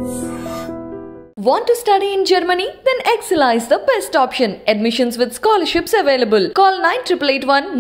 Want to study in Germany? Then Excella is the best option. Admissions with scholarships available. Call 9881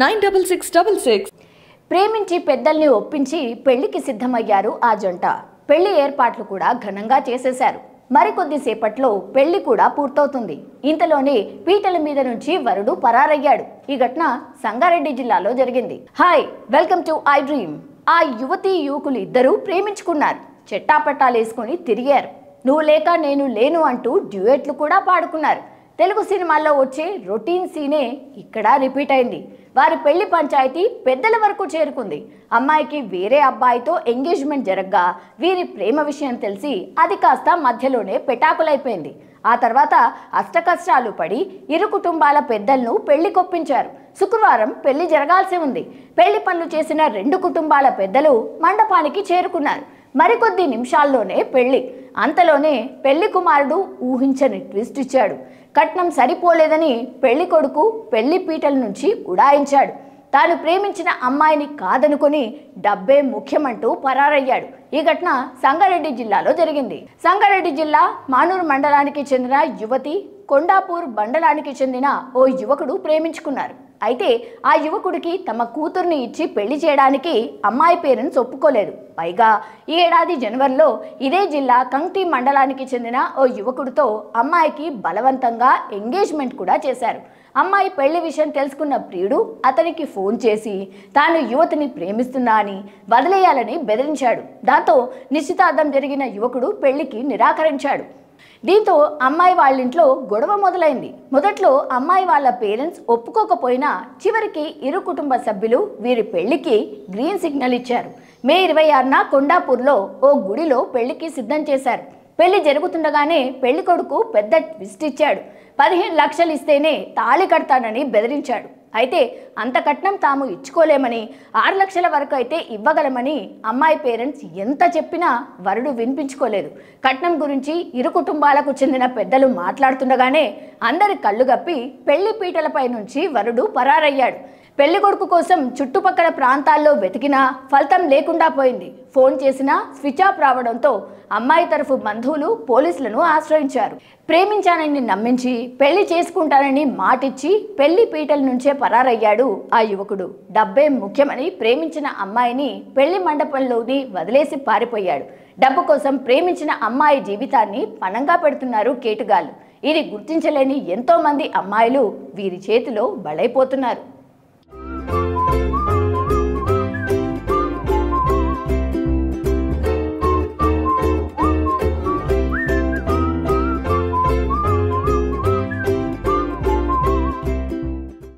96666. ప్రేమించి పెద్దల్ని ఒప్పించి పెళ్లికి సిద్ధమయ్యారు ఆ జంట పెళ్లి ఏర్పాట్లు కూడా ఘనంగా చేసేశారు మరికొద్ది సేపట్లో పెళ్లి కూడా పూర్తవుతుంది ఇంతలోనే పీటల మీద నుంచి వరుడు పరారయ్యాడు ఈ ఘటన సంగారెడ్డి జిల్లాలో జరిగింది hi welcome to I dream ఆ యువతి యువకులు ఇద్దరూ ప్రేమించుకున్నారు చెట్టాపట్టాలేసుకుని తిరిగారు నువ్వు లేక నేను లేను అంటూ డ్యూయెట్లు కూడా పాడుకున్నారు తెలుగు సినిమాల్లో వచ్చే రొటీన్ సీనే ఇక్కడ రిపీట్ అయింది వారి పెళ్లి పంచాయతీ పెద్దల వరకు చేరుకుంది అమ్మాయికి వేరే అబ్బాయితో ఎంగేజ్మెంట్ జరగ్గా వీరి ప్రేమ విషయం తెలిసి అది కాస్త మధ్యలోనే పెటాకులైపోయింది ఆ తర్వాత అష్టకష్టాలు పడి ఇరు కుటుంబాల పెద్దలను పెళ్లి కొప్పించారు శుక్రవారం పెళ్లి జరగాల్సి ఉంది పెళ్లి పనులు చేసిన రెండు కుటుంబాల పెద్దలు మండపానికి చేరుకున్నారు మరికొద్ది నిమిషాల్లోనే పెళ్లి అంతలోనే పెళ్లి కుమారుడు ఊహించని ట్విస్ట్ ఇచ్చాడు కట్నం సరిపోలేదని పెళ్లి కొడుకు పెళ్లి పీటల నుంచి ఉడాయించాడు తాను ప్రేమించిన అమ్మాయిని కాదనుకొని డబ్బే ముఖ్యమంటూ పరారయ్యాడు ఈ ఘటన సంగారెడ్డి జిల్లాలో జరిగింది సంగారెడ్డి జిల్లా మానూరు మండలానికి చెందిన యువతి కొండాపూర్ మండలానికి చెందిన ఓ యువకుడు ప్రేమించుకున్నారు అయితే ఆ యువకుడికి తమ కూతుర్ని ఇచ్చి పెళ్లి చేయడానికి అమ్మాయి పేరెంట్స్ ఒప్పుకోలేదు పైగా ఈ ఏడాది జనవరిలో ఇదే జిల్లా కంక్టి మండలానికి చెందిన ఓ యువకుడితో అమ్మాయికి బలవంతంగా ఎంగేజ్మెంట్ కూడా చేశారు అమ్మాయి పెళ్లి విషయం తెలుసుకున్న ప్రియుడు అతనికి ఫోన్ చేసి తాను యువతిని ప్రేమిస్తున్నా అని వదిలేయాలని బెదిరించాడు దాంతో నిశ్చితార్థం జరిగిన యువకుడు పెళ్లికి నిరాకరించాడు దీంతో అమ్మాయి వాళ్ళింట్లో గొడవ మొదలైంది మొదట్లో అమ్మాయి వాళ్ళ పేరెంట్స్ ఒప్పుకోకపోయినా చివరికి ఇరు కుటుంబ సభ్యులు వీరి పెళ్లికి గ్రీన్ సిగ్నల్ ఇచ్చారు మే ఇరవై ఆరున కొండాపూర్లో ఓ గుడిలో పెళ్లికి సిద్ధం చేశారు పెళ్లి జరుగుతుండగానే పెళ్లి కొడుకు పెద్ద ట్విస్ట్ ఇచ్చాడు పదిహేను లక్షలు ఇస్తేనే తాళి కడతానని బెదిరించాడు అయితే అంత కట్నం తాము ఇచ్చుకోలేమని ఆరు లక్షల వరకు అయితే ఇవ్వగలమని అమ్మాయి పేరెంట్స్ ఎంత చెప్పినా వరుడు వినిపించుకోలేదు కట్నం గురించి ఇరు కుటుంబాలకు చెందిన పెద్దలు మాట్లాడుతుండగానే అందరి కళ్ళు గప్పి పెళ్లి పీటలపై నుంచి వరుడు పరారయ్యాడు పెళ్లి కొడుకు కోసం చుట్టుపక్కల ప్రాంతాల్లో వెతికినా ఫలితం లేకుండా పోయింది ఫోన్ చేసినా స్విచ్ ఆఫ్ రావడంతో అమ్మాయి తరఫు బంధువులు పోలీసులను ఆశ్రయించారు ప్రేమించానని నమ్మించి పెళ్లి చేసుకుంటానని మాటిచ్చి పెళ్లి పీటల నుంచే పరారయ్యాడు ఆ యువకుడు డబ్బే ముఖ్యమని ప్రేమించిన అమ్మాయిని పెళ్లి మండపంలోని వదిలేసి పారిపోయాడు డబ్బు కోసం ప్రేమించిన అమ్మాయి జీవితాన్ని పణంగా పెడుతున్నారు కేటుగాళ్ళు ఇది గుర్తించలేని ఎంతో మంది అమ్మాయిలు వీరి చేతిలో బలైపోతున్నారు